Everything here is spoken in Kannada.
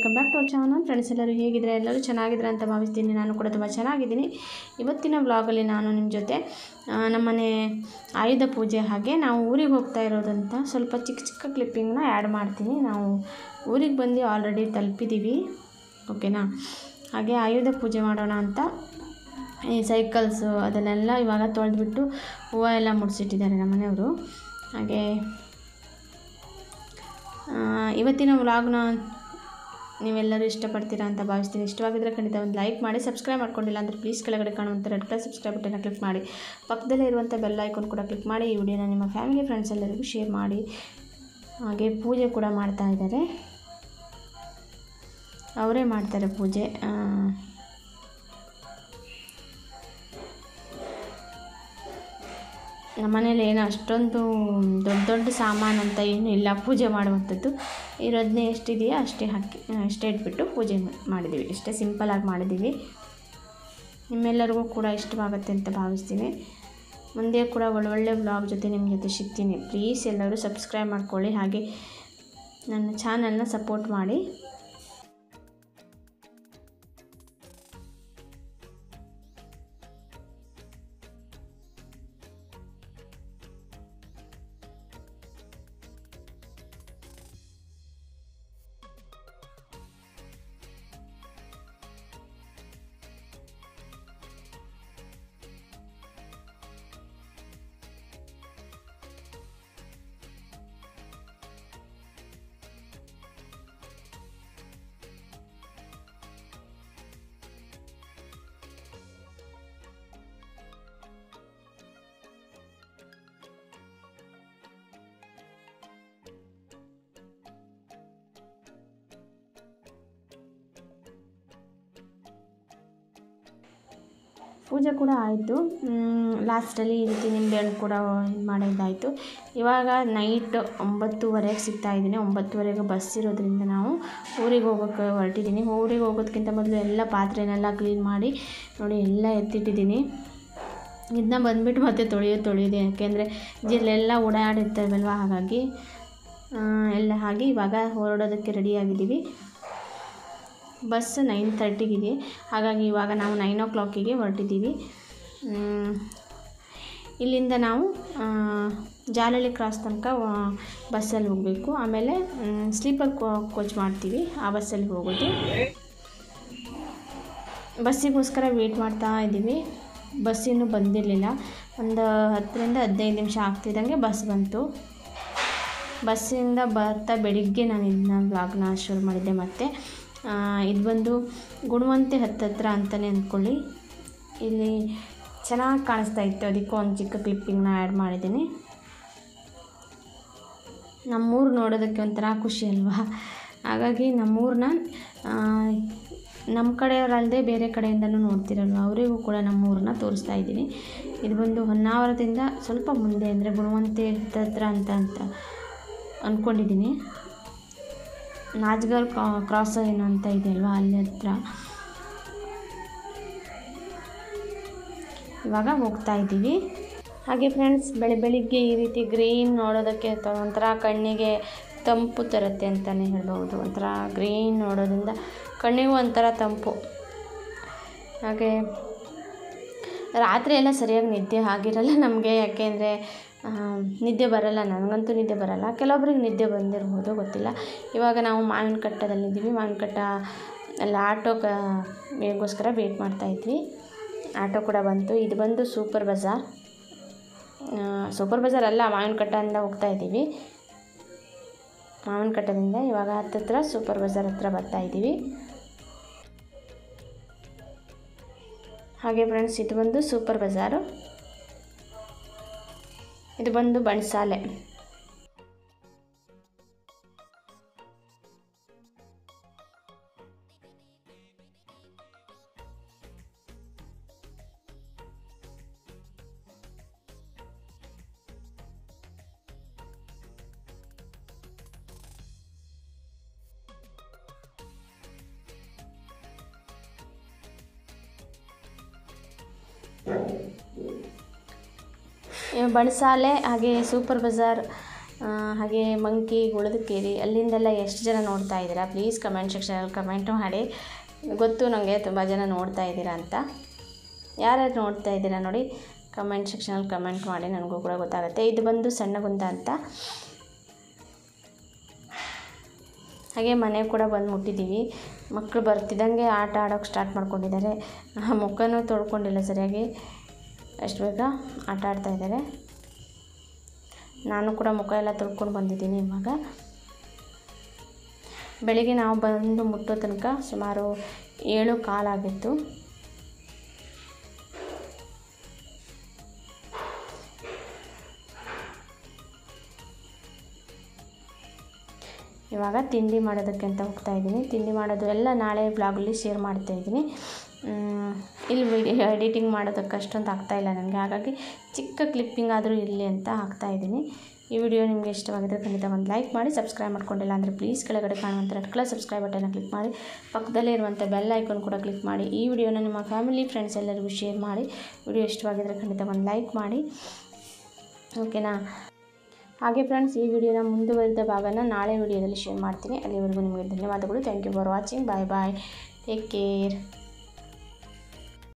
welcome back to our channel friends ಎಲ್ಲರೂ ಹೇಗಿದ್ರೆ ಎಲ್ಲರೂ ಚೆನ್ನಾಗಿದ್ರೆ ಅಂತ ಭಾವಿಸ್ತೀನಿ ನಾನು ಕೂಡ ತುಂಬ ಚೆನ್ನಾಗಿದ್ದೀನಿ ಇವತ್ತಿನ ವ್ಲಾಗಲ್ಲಿ ನಾನು ನಿಮ್ಮ ಜೊತೆ ಆ, ನಮ್ಮನೆ ಆಯುಧ ಪೂಜೆ ಹಾಗೆ ನಾವು ಊರಿಗೆ ಹೋಗ್ತಾ ಇರೋದಂತ ಸ್ವಲ್ಪ ಚಿಕ್ಕ ಚಿಕ್ಕ ಕ್ಲಿಪ್ಪಿಂಗ್ನ ಆ್ಯಡ್ ಮಾಡ್ತೀನಿ ನಾವು ಊರಿಗೆ ಬಂದು ಆಲ್ರೆಡಿ ತಲುಪಿದ್ದೀವಿ ಓಕೆನಾ ಹಾಗೆ ಆಯುಧ ಪೂಜೆ ಮಾಡೋಣ ಅಂತ ಈ ಸೈಕಲ್ಸು ಅದನ್ನೆಲ್ಲ ಇವಾಗ ತೊಳೆದ್ಬಿಟ್ಟು ಹೂವು ಎಲ್ಲ ಮುಡಿಸಿಟ್ಟಿದ್ದಾರೆ ನಮ್ಮ ಮನೆಯವರು ಹಾಗೆ ಆ, ಇವತ್ತಿನ ವ್ಲಾಗ್ನ ನೀವೆಲ್ಲರೂ ಇಷ್ಟಪಡ್ತೀರಾ ಅಂತ ಭಾವಿಸ್ತೀನಿ ಇಷ್ಟವಾಗಿದ್ದರೆ ಖಂಡಿತ ಒಂದು ಲೈಕ್ ಮಾಡಿ ಸಬ್ಸ್ಕ್ರೈಬ್ ಮಾಡ್ಕೊಂಡಿಲ್ಲ ಅಂದರೆ ಪ್ಲೀಸ್ ಕೆಳಗಡೆ ಕಾಣುವಂಥ ರೆಡ್ ಕಲರ್ ಸಬ್ಸ್ಕ್ರೈಬ್ ಬಟನ್ನ ಕ್ಲಿಕ್ ಮಾಡಿ ಪಕ್ಕದಲ್ಲೇ ಇರುವಂಥ ಬೆಲ್ ಐಕಾನ್ ಕೂಡ ಕ್ಲಿಕ್ ಮಾಡಿ ಈ ವಿಡಿಯೋನ ನಿಮ್ಮ ಫ್ಯಾಮಿಲಿ ಫ್ರೆಂಡ್ಸ್ ಎಲ್ಲರಿಗೂ ಶೇರ್ ಮಾಡಿ ಹಾಗೆ ಪೂಜೆ ಕೂಡ ಮಾಡ್ತಾ ಇದ್ದಾರೆ ಅವರೇ ಮಾಡ್ತಾರೆ ಪೂಜೆ ಆ, ನಮ್ಮ ಮನೇಲಿ ಏನು ಅಷ್ಟೊಂದು ದೊಡ್ಡ ದೊಡ್ಡ ಸಾಮಾನು ಅಂತ ಏನೂ ಇಲ್ಲ ಪೂಜೆ ಮಾಡುವಂಥದ್ದು ಇರೋದನ್ನೇ ಎಷ್ಟಿದೆಯೋ ಅಷ್ಟೇ ಹಾಕಿ ಅಷ್ಟೇ ಇಟ್ಬಿಟ್ಟು ಪೂಜೆ ಮಾ- ಮಾಡಿದ್ದೀವಿ ಇಷ್ಟೇ ಸಿಂಪಲಾಗಿ ಮಾಡಿದ್ದೀವಿ ನಿಮ್ಮೆಲ್ಲರಿಗೂ ಕೂಡ ಇಷ್ಟವಾಗುತ್ತೆ ಅಂತ ಭಾವಿಸ್ತೀನಿ ಮುಂದೆ ಕೂಡ ಒಳ್ಳೊಳ್ಳೆ ಬ್ಲಾಗ್ ಜೊತೆ ನಿಮ್ಮ ಜೊತೆ ಸಿಗ್ತೀನಿ ಪ್ಲೀಸ್ ಎಲ್ಲರೂ ಸಬ್ಸ್ಕ್ರೈಬ್ ಮಾಡ್ಕೊಳ್ಳಿ ಹಾಗೆ ನನ್ನ ಚಾನಲ್ನ ಸಪೋರ್ಟ್ ಮಾಡಿ ಪೂಜೆ ಕೂಡ ಆಯಿತು ಲಾಸ್ಟಲ್ಲಿ ಈ ರೀತಿ ನಿಂಬೆಹಣ್ಣು ಕೂಡ ಇದು ಮಾಡಿದ್ದಾಯಿತು ಇವಾಗ ನೈಟ್ ಒಂಬತ್ತುವರೆಗೆ ಸಿಗ್ತಾ ಇದ್ದೀನಿ ಒಂಬತ್ತುವರೆಗೆ ಬಸ್ ಇರೋದ್ರಿಂದ ನಾವು ಊರಿಗೆ ಹೋಗೋಕ್ಕೆ ಹೊರಟಿದ್ದೀನಿ ಊರಿಗೆ ಹೋಗೋದಕ್ಕಿಂತ ಮೊದಲು ಎಲ್ಲ ಪಾತ್ರೆನೆಲ್ಲ ಕ್ಲೀನ್ ಮಾಡಿ ನೋಡಿ ಎಲ್ಲ ಎತ್ತಿಟ್ಟಿದ್ದೀನಿ ಇದನ್ನ ಬಂದುಬಿಟ್ಟು ಮತ್ತೆ ತೊಳೆಯೋದು ತೊಳೆಯೋದು ಯಾಕೆಂದರೆ ಜಿಲ್ಲೆಲ್ಲ ಓಡಾಡಿರ್ತೇವಲ್ವ ಹಾಗಾಗಿ ಆ, ಎಲ್ಲ ಹಾಗೆ ಇವಾಗ ಹೊರಡೋದಕ್ಕೆ ರೆಡಿಯಾಗಿದ್ದೀವಿ ಬಸ್ ನೈನ್ ತರ್ಟಿಗಿದೆ ಹಾಗಾಗಿ ಇವಾಗ ನಾವು ನೈನ್ ಓ ಕ್ಲಾಕಿಗೆ ಹೊರಟಿದ್ದೀವಿ ಮ್, ಇಲ್ಲಿಂದ ನಾವು ಆ, ಜಾಲಹಳ್ಳಿ ಕ್ರಾಸ್ ತನಕ ಬಸ್ಸಲ್ಲಿ ಹೋಗಬೇಕು ಆಮೇಲೆ ಸ್ಲೀಪರ್ ಕೋಚ್ ಮಾಡ್ತೀವಿ ಆ ಬಸ್ಸಲ್ಲಿ ಹೋಗೋದು ಬಸ್ಸಿಗೋಸ್ಕರ ವೆಯ್ಟ್ ಮಾಡ್ತಾ ಇದ್ದೀವಿ ಬಸ್ ಇನ್ನೂ ಬಂದಿರಲಿಲ್ಲ ಒಂದು ಹತ್ತರಿಂದ ಹದಿನೈದು ನಿಮಿಷ ಆಗ್ತಿದ್ದಂಗೆ ಬಸ್ ಬಂತು ಬಸ್ಸಿಂದ ಬರ್ತಾ ಬೆಳಿಗ್ಗೆ ನಾನು ಇದನ್ನ ಬ್ಲಾಗ್ನ ಶುರು ಮಾಡಿದ್ದೆ ಮತ್ತು ಇದು ಬಂದು ಗುಣವಂತೆ ಹತ್ತತ್ರ ಅಂತಲೇ ಅಂದ್ಕೊಳ್ಳಿ ಇಲ್ಲಿ ಚೆನ್ನಾಗಿ ಕಾಣಿಸ್ತಾ ಇತ್ತು ಅದಕ್ಕೆ ಒಂದು ಚಿಕ್ಕ ಕ್ಲಿಪ್ಪಿಂಗ್ನ ಆ್ಯಡ್ ಮಾಡಿದ್ದೀನಿ ನಮ್ಮೂರು ನೋಡೋದಕ್ಕೆ ಒಂಥರ ಖುಷಿ ಅಲ್ವಾ ಹಾಗಾಗಿ ನಮ್ಮೂರನ್ನ ನಮ್ಮ ಕಡೆಯವರಲ್ಲದೆ ಬೇರೆ ಕಡೆಯಿಂದನೂ ನೋಡ್ತಿರಲ್ವ ಅವರಿಗೂ ಕೂಡ ನಮ್ಮೂರನ್ನ ತೋರಿಸ್ತಾ ಇದ್ದೀನಿ ಇದು ಬಂದು ಹೊನ್ನಾವರದಿಂದ ಸ್ವಲ್ಪ ಮುಂದೆ ಅಂದರೆ ಗುಣವಂತೆ ಹತ್ರ ಅಂತ ಅಂತ ಅಂದ್ಕೊಂಡಿದ್ದೀನಿ ನಾಜ್ಗರ್ ಕ್ರಾಸ್ ಏನು ಅಂತ ಇದೆಯಲ್ವಾ ಅಲ್ಲಿ ಹತ್ರ ಇವಾಗ ಹೋಗ್ತಾ ಇದ್ದೀವಿ ಹಾಗೆ ಫ್ರೆಂಡ್ಸ್ ಬೆಳೆ ಬೆಳಿಗ್ಗೆ ಈ ರೀತಿ ಗ್ರೀನ್ ನೋಡೋದಕ್ಕೆ ತ- ಒಂಥರ ಕಣ್ಣಿಗೆ ತಂಪು ತರುತ್ತೆ ಅಂತಲೇ ಹೇಳ್ಬೋದು ಒಂಥರ ಗ್ರೀನ್ ನೋಡೋದ್ರಿಂದ ಕಣ್ಣಿಗೂ ಒಂಥರ ತಂಪು ಹಾಗೆ ರಾತ್ರಿ ಎಲ್ಲ ಸರಿಯಾಗಿ ನಿದ್ದೆ ಆಗಿರಲ್ಲ ನಮಗೆ ಯಾಕೆಂದರೆ ನಿದ್ದೆ ಬರಲ್ಲ ನನಗಂತೂ ನಿದ್ದೆ ಬರಲ್ಲ ಕೆಲವೊಬ್ರಿಗೆ ನಿದ್ದೆ ಬಂದಿರ್ಬೋದು ಗೊತ್ತಿಲ್ಲ ಇವಾಗ ನಾವು ಮಾವಿನ ಕಟ್ಟದಲ್ಲಿದ್ದೀವಿ ಮಾವಿನ ಕಟ್ಟ ಅಲ್ಲಿ ಆಟೋಗೆ ಗೋಸ್ಕರ ವೇಟ್ ಮಾಡ್ತಾಯಿದ್ವಿ ಆಟೋ ಕೂಡ ಬಂತು ಇದು ಬಂದು ಸೂಪರ್ ಬಜಾರ್ ಆ, ಸೂಪರ್ ಬಜಾರ್ ಅಲ್ಲ ಮಾವಿನ ಕಟ್ಟದಿಂದ ಹೋಗ್ತಾ ಇದ್ದೀವಿ ಮಾವಿನ ಕಟ್ಟದಿಂದ ಇವಾಗ ಹತ್ತತ್ರ ಸೂಪರ್ ಬಜಾರ್ ಹತ್ರ ಬರ್ತಾ ಇದ್ದೀವಿ ಹಾಗೆ ಫ್ರೆಂಡ್ಸ್ ಇದು ಬಂದು ಸೂಪರ್ ಬಜಾರು ಇದು ಬಂದು ಬಣ್ಸಾಲೆ ಬಣಸಾಲೆ ಹಾಗೆ ಸೂಪರ್ ಬಜಾರ್ ಆ, ಹಾಗೆ ಮಂಕಿ ಗುಳದಕೇರಿ ಅಲ್ಲಿಂದೆಲ್ಲ ಎಷ್ಟು ಜನ ನೋಡ್ತಾ ಇದ್ದೀರಾ ಪ್ಲೀಸ್ ಕಮೆಂಟ್ ಸೆಕ್ಷನಲ್ಲಿ ಕಮೆಂಟು ಮಾಡಿ ಗೊತ್ತು ನನಗೆ ತುಂಬ ಜನ ನೋಡ್ತಾ ಇದ್ದೀರಾ ಅಂತ ಯಾರ್ಯಾರು ನೋಡ್ತಾ ಇದ್ದೀರಾ ನೋಡಿ ಕಮೆಂಟ್ ಸೆಕ್ಷನಲ್ಲಿ ಕಮೆಂಟ್ ಮಾಡಿ ನನಗೂ ಕೂಡ ಗೊತ್ತಾಗುತ್ತೆ ಇದು ಬಂದು ಸಣ್ಣಗುಂದ ಅಂತ ಹಾಗೆ ಮನೆ ಕೂಡ ಬಂದು ಮುಟ್ಟಿದ್ದೀವಿ ಮಕ್ಕಳು ಬರ್ತಿದ್ದಂಗೆ ಆಟ ಆಡೋಕ್ಕೆ ಸ್ಟಾರ್ಟ್ ಮಾಡ್ಕೊಂಡಿದ್ದಾರೆ ಮುಖನೂ ತೊಳ್ಕೊಂಡಿಲ್ಲ ಸರಿಯಾಗಿ ಅಷ್ಟು ಬೇಗ ಆಟ ಆಡ್ತಾ ಇದ್ದಾರೆ ನಾನು ಕೂಡ ಮುಖ ಎಲ್ಲ ತೊಳ್ಕೊಂಡು ಬಂದಿದ್ದೀನಿ ಇವಾಗ ಬೆಳಿಗ್ಗೆ ನಾವು ಬಂದು ಮುಟ್ಟೋ ತನಕ ಸುಮಾರು ಏಳು ಕಾಲಾಗಿತ್ತು ಇವಾಗ ತಿಂಡಿ ಮಾಡೋದಕ್ಕೆ ಅಂತ ಹೋಗ್ತಾ ಇದ್ದೀನಿ ತಿಂಡಿ ಮಾಡೋದು ಎಲ್ಲ ನಾಳೆ ಬ್ಲಾಗಲ್ಲಿ ಶೇರ್ ಮಾಡ್ತಾ ಇದ್ದೀನಿ ಮ್, ಇಲ್ಲಿ ವಿಡಿಯೋ ಎಡಿಟಿಂಗ್ ಮಾಡೋದಕ್ಕೆ ಅಷ್ಟೊಂದು ಆಗ್ತಾಯಿಲ್ಲ ನನಗೆ ಹಾಗಾಗಿ ಚಿಕ್ಕ ಕ್ಲಿಪ್ಪಿಂಗ್ ಆದರೂ ಇರಲಿ ಅಂತ ಹಾಕ್ತಾ ಇದ್ದೀನಿ ಈ ವಿಡಿಯೋ ನಿಮಗೆ ಇಷ್ಟವಾಗಿದ್ದರೆ ಖಂಡಿತ ಒಂದು ಲೈಕ್ ಮಾಡಿ ಸಬ್ಸ್ಕ್ರೈಬ್ ಮಾಡ್ಕೊಂಡಿಲ್ಲ ಅಂದರೆ ಪ್ಲೀಸ್ ಕೆಳಗಡೆ ಕಾಣುವಂಥ ರೆಡ್ ಕಲರ್ ಸಬ್ಸ್ಕ್ರೈಬ್ ಬಟನ್ನ ಕ್ಲಿಕ್ ಮಾಡಿ ಪಕ್ಕದಲ್ಲೇ ಇರುವಂಥ ಬೆಲ್ ಐಕಾನ್ ಕೂಡ ಕ್ಲಿಕ್ ಮಾಡಿ ಈ ವಿಡಿಯೋನ ನಿಮ್ಮ ಫ್ಯಾಮಿಲಿ ಫ್ರೆಂಡ್ಸ್ ಎಲ್ಲರಿಗೂ ಶೇರ್ ಮಾಡಿ ವಿಡಿಯೋ ಇಷ್ಟವಾಗಿದ್ದರೆ ಖಂಡಿತ ಒಂದು ಲೈಕ್ ಮಾಡಿ ಓಕೆನಾ ಹಾಗೆ ಫ್ರೆಂಡ್ಸ್ ಈ ವಿಡಿಯೋನ ಮುಂದುವರಿದ ಭಾಗನ ನಾಳೆ ವಿಡಿಯೋದಲ್ಲಿ ಶೇರ್ ಮಾಡ್ತೀನಿ ಅಲ್ಲಿವರೆಗೂ ನಿಮಗೆ ಧನ್ಯವಾದಗಳು thank you for watching bye bye take care